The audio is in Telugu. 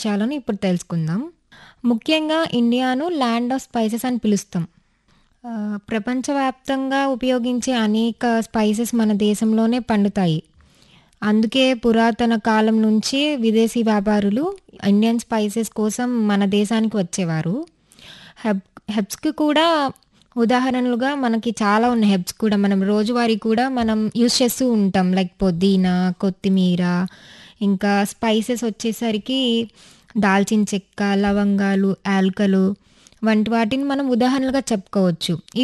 విషయాలను ఇప్పుడు తెలుసుకుందాం. ముఖ్యంగా ఇండియాను ల్యాండ్ ఆఫ్ స్పైసెస్ అని పిలుస్తాం. ఆహ్, ప్రపంచవ్యాప్తంగా ఉపయోగించే అనేక స్పైసెస్ మన దేశంలోనే పండుతాయి. అందుకే పురాతన కాలం నుంచి విదేశీ వ్యాపారులు ఇండియన్ స్పైసెస్ కోసం మన దేశానికి వచ్చేవారు. హెబ్ హెర్బ్స్‌కి కూడా ఉదాహరణలుగా మనకి చాలా ఉన్నాయి హెర్బ్స్ కూడా. మనం రోజువారీ కూడా మనం యూజ్ చేస్తూ ఉంటాం. లైక్ పుదీనా, కొత్తిమీర, ఇంకా స్పైసెస్ వచ్చేసరికి దాల్చిన చెక్క, లవంగాలు, యాలకులు వంటి వాటిని మనం ఉదాహరణలుగా చెప్పుకోవచ్చు.